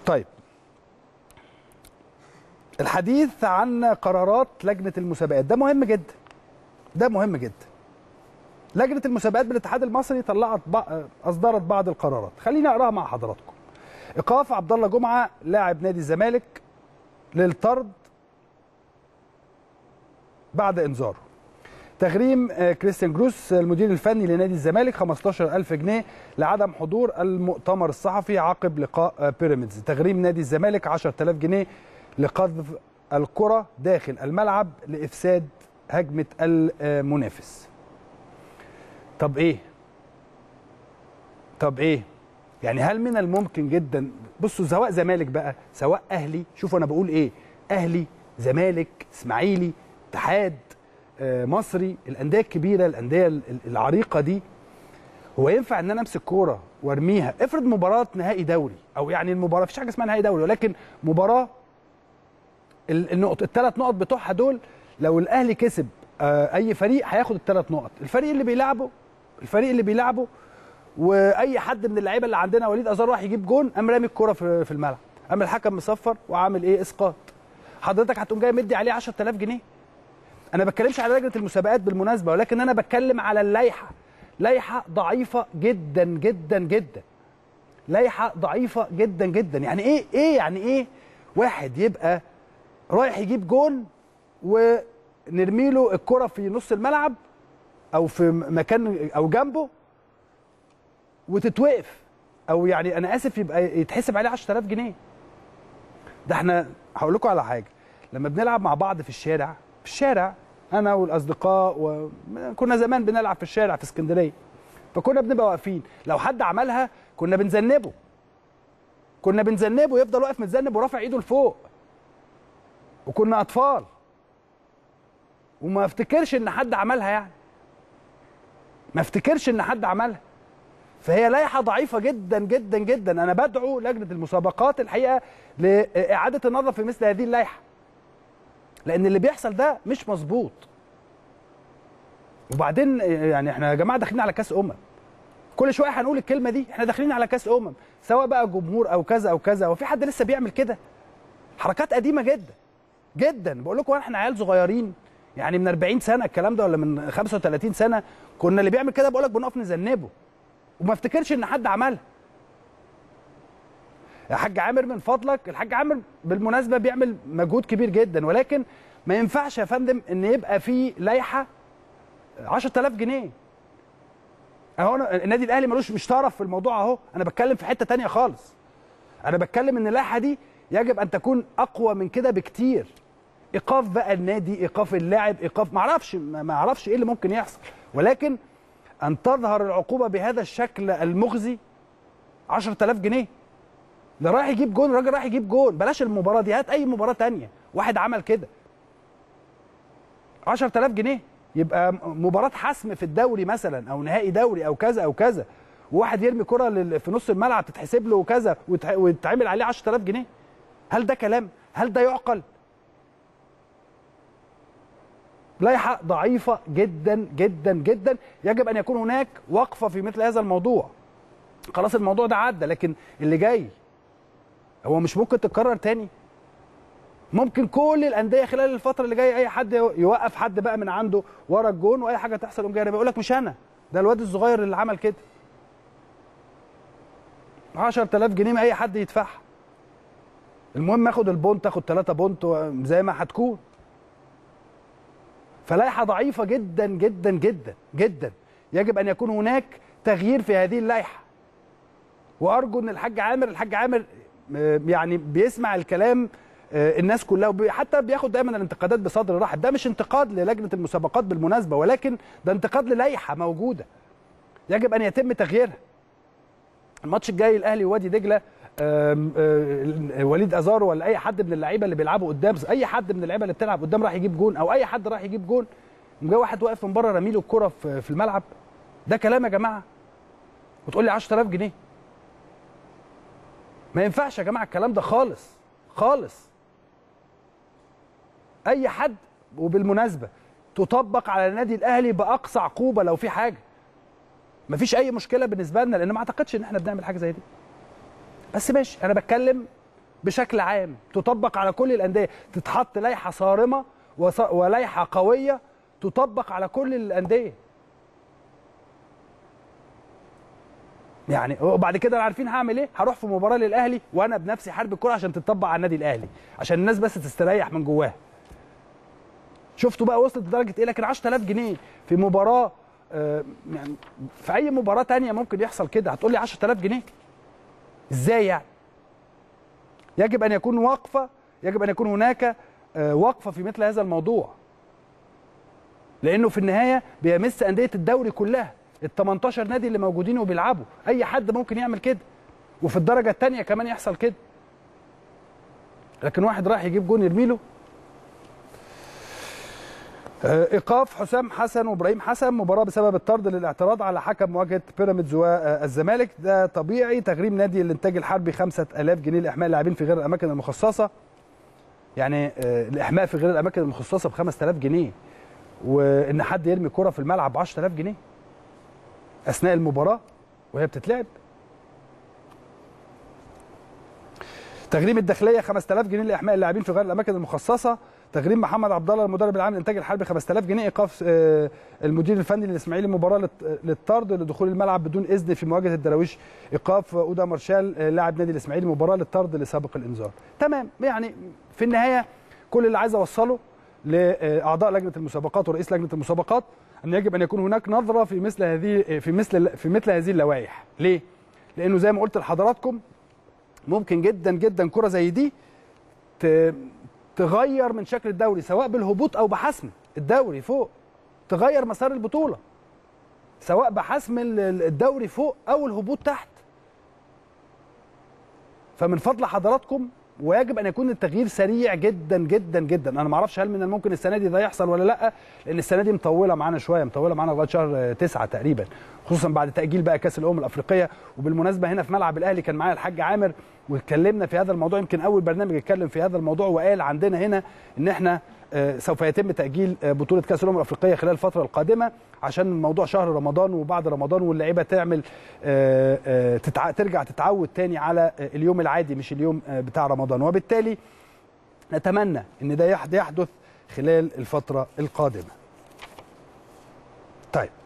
طيب الحديث عن قرارات لجنه المسابقات ده مهم جدا ده مهم جدا لجنه المسابقات بالاتحاد المصري طلعت بق... اصدرت بعض القرارات خليني اقراها مع حضراتكم ايقاف عبد الله جمعه لاعب نادي الزمالك للطرد بعد انذاره تغريم كريستيان جروس المدير الفني لنادي الزمالك 15000 جنيه لعدم حضور المؤتمر الصحفي عقب لقاء بيراميدز تغريم نادي الزمالك 10000 جنيه لقذف الكرة داخل الملعب لإفساد هجمة المنافس طب إيه طب إيه يعني هل من الممكن جدا بصوا سواء زمالك بقى سواء أهلي شوفوا أنا بقول إيه أهلي زمالك إسماعيلي اتحاد مصري الانديه الكبيره الانديه العريقه دي هو ينفع ان انا امسك كوره وارميها افرض مباراه نهائي دوري او يعني المباراه مفيش حاجه اسمها نهائي دوري ولكن مباراه النقط الثلاث نقط بتوعها دول لو الاهلي كسب اي فريق هياخد الثلاث نقط الفريق اللي بيلعبه الفريق اللي بيلعبه واي حد من اللعيبه اللي عندنا وليد ازار راح يجيب جون قام رامي الكوره في الملعب قام الحكم مصفر وعامل ايه اسقاط حضرتك هتقوم جاي مدي عليه 10000 جنيه انا ما بتكلمش على لجنه المسابقات بالمناسبه ولكن انا بتكلم على اللائحه لائحه ضعيفه جدا جدا جدا لائحه ضعيفه جدا جدا يعني ايه ايه يعني ايه واحد يبقى رايح يجيب جون ونرمي له الكره في نص الملعب او في مكان او جنبه وتتوقف او يعني انا اسف يبقى يتحسب عليه 10000 جنيه ده احنا هقول لكم على حاجه لما بنلعب مع بعض في الشارع في الشارع انا والاصدقاء وكنا زمان بنلعب في الشارع في اسكندريه فكنا بنبقى واقفين لو حد عملها كنا بنذنبه كنا بنذنبه يفضل واقف متذنب ورافع ايده لفوق وكنا اطفال وما افتكرش ان حد عملها يعني ما افتكرش ان حد عملها فهي لائحه ضعيفه جدا جدا جدا انا بدعو لجنه المسابقات الحقيقه لاعاده النظر في مثل هذه اللائحه لان اللي بيحصل ده مش مظبوط وبعدين يعني احنا يا جماعه داخلين على كاس امم كل شويه هنقول الكلمه دي احنا داخلين على كاس امم سواء بقى جمهور او كذا او كذا هو في حد لسه بيعمل كده حركات قديمه جدا جدا بقول لكم احنا عيال صغيرين يعني من 40 سنه الكلام ده ولا من 35 سنه كنا اللي بيعمل كده بقول لك بنقف نذنبه وما افتكرش ان حد عملها يا حاج عامر من فضلك الحاج عامر بالمناسبه بيعمل مجهود كبير جدا ولكن ما ينفعش يا فندم ان يبقى في لائحه 10000 جنيه اهو النادي الاهلي ملوش مش طرف في الموضوع اهو انا بتكلم في حته تانية خالص انا بتكلم ان اللائحه دي يجب ان تكون اقوى من كده بكتير ايقاف بقى النادي ايقاف اللاعب ايقاف ما اعرفش ما اعرفش ايه اللي ممكن يحصل ولكن ان تظهر العقوبه بهذا الشكل المخزي 10000 جنيه ده رايح يجيب جون راجل رايح يجيب جون بلاش المباراه دي هات اي مباراه تانية واحد عمل كده 10000 جنيه يبقى مباراه حسم في الدوري مثلا او نهائي دوري او كذا او كذا وواحد يرمي كره في نص الملعب تتحسب له كذا ويتعمل عليه 10000 جنيه هل ده كلام هل ده يعقل لائحه ضعيفه جدا جدا جدا يجب ان يكون هناك وقفه في مثل هذا الموضوع خلاص الموضوع ده عدى لكن اللي جاي هو مش ممكن تتكرر تاني ممكن كل الانديه خلال الفتره اللي جايه اي حد يوقف حد بقى من عنده ورا الجون واي حاجه تحصل يقوم جاي بيقول لك مش انا ده الواد الصغير اللي عمل كده 10000 جنيه ما اي حد يدفعها المهم اخد البونت اخد 3 بونت زي ما هتكون فلائحه ضعيفه جدا جدا جدا جدا يجب ان يكون هناك تغيير في هذه اللائحه وارجو ان الحاج عامر الحاج عامر يعني بيسمع الكلام الناس كلها حتى بياخد دايما الانتقادات بصدر رحب ده مش انتقاد للجنه المسابقات بالمناسبه ولكن ده انتقاد للائحه موجوده يجب ان يتم تغييرها الماتش الجاي الاهلي ووادي دجله وليد ازارو ولا اي حد من اللعيبه اللي بيلعبوا قدام اي حد من اللعيبه اللي بتلعب قدام راح يجيب جون او اي حد راح يجيب جون جاي واحد واقف من بره رامي له الكره في الملعب ده كلام يا جماعه وتقول لي 10000 جنيه ما ينفعش يا جماعه الكلام ده خالص خالص اي حد وبالمناسبه تطبق على النادي الاهلي باقصى عقوبه لو في حاجه مفيش اي مشكله بالنسبه لنا لان ما اعتقدش ان احنا بنعمل حاجه زي دي بس ماشي انا بتكلم بشكل عام تطبق على كل الانديه تتحط لائحه صارمه وص- ولائحه قويه تطبق على كل الانديه يعني وبعد كده عارفين هعمل ايه هروح في مباراه للاهلي وانا بنفسي حارب الكوره عشان تطبق على النادي الاهلي عشان الناس بس تستريح من جواها شفتوا بقى وصلت لدرجه ايه لكن 10000 جنيه في مباراه آه، يعني في اي مباراه تانية ممكن يحصل كده هتقول لي 10000 جنيه ازاي يعني يجب ان يكون وقفه يجب ان يكون هناك آه، وقفه في مثل هذا الموضوع لانه في النهايه بيمس انديه الدوري كلها ال 18 نادي اللي موجودين وبيلعبوا اي حد ممكن يعمل كده وفي الدرجه الثانيه كمان يحصل كده لكن واحد راح يجيب جون يرميله آه، ايقاف حسام حسن وابراهيم حسن مباراه بسبب الطرد للاعتراض على حكم مواجهه بيراميدز والزمالك ده طبيعي تغريم نادي الانتاج الحربي 5000 جنيه لاحماء اللاعبين في غير الاماكن المخصصه يعني آه، الاحماء في غير الاماكن المخصصه ب 5000 جنيه وان حد يرمي كره في الملعب ب 10000 جنيه اثناء المباراه وهي بتتلعب تغريم الداخليه 5000 جنيه لاحماء اللاعبين في غير الاماكن المخصصه تغريم محمد عبد الله المدرب العام للانتاج الحربي 5000 جنيه ايقاف آه، المدير الفني للاسماعيلي مباراه للط- للطرد لدخول الملعب بدون اذن في مواجهه الدراويش ايقاف اودا مارشال آه، لاعب نادي الاسماعيلي مباراه للطرد لسابق الانذار تمام يعني في النهايه كل اللي عايز اوصله لاعضاء لجنه المسابقات ورئيس لجنه المسابقات ان يجب ان يكون هناك نظره في مثل هذه في مثل في مثل هذه اللوائح ليه لانه زي ما قلت لحضراتكم ممكن جدا جدا كره زي دي ت- تغير من شكل الدوري سواء بالهبوط او بحسم الدوري فوق تغير مسار البطوله سواء بحسم ال- ال- الدوري فوق او الهبوط تحت فمن فضل حضراتكم ويجب ان يكون التغيير سريع جدا جدا جدا انا ما اعرفش هل من الممكن السنه دي ده يحصل ولا لا لان السنه دي مطوله معانا شويه مطوله معانا لغايه شهر آه، تسعة تقريبا خصوصا بعد تاجيل بقى كاس الامم الافريقيه وبالمناسبه هنا في ملعب الاهلي كان معايا الحاج عامر واتكلمنا في هذا الموضوع يمكن اول برنامج اتكلم في هذا الموضوع وقال عندنا هنا ان احنا آه، سوف يتم تاجيل آه، بطوله كاس الامم الافريقيه خلال الفتره القادمه عشان موضوع شهر رمضان وبعد رمضان واللعيبه تعمل آه، آه، تتع... ترجع تتعود تاني على آه، اليوم العادي مش اليوم آه، بتاع رمضان وبالتالي نتمنى ان ده يحد- يحدث خلال الفتره القادمه طيب